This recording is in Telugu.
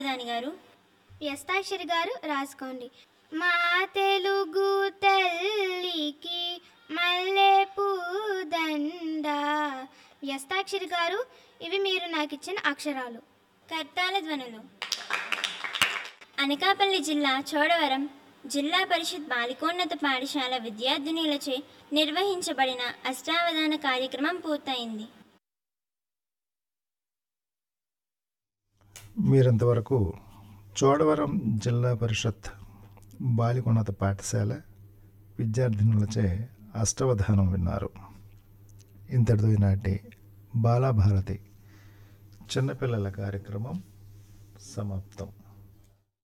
దాని గారు వ్యస్తాక్షరి గారు రాసుకోండి మా తెలుగు తల్లికి మల్లె పూదండ వ్యస్తాక్షరి గారు ఇవి మీరు నాకు ఇచ్చిన అక్షరాలు కర్తాల ధ్వనులు అనకాపల్లి జిల్లా చోడవరం జిల్లా పరిషత్ బాలికోన్నత పాఠశాల విద్యార్థినులచే నిర్వహించబడిన అష్టావధాన కార్యక్రమం పూర్తయింది మీరింతవరకు చోడవరం జిల్లా పరిషత్ బాలికోన్నత పాఠశాల విద్యార్థినులచే అష్టవధానం విన్నారు ఇంతటితో ఈనాటి బాలాభారతి చిన్నపిల్లల కార్యక్రమం సమాప్తం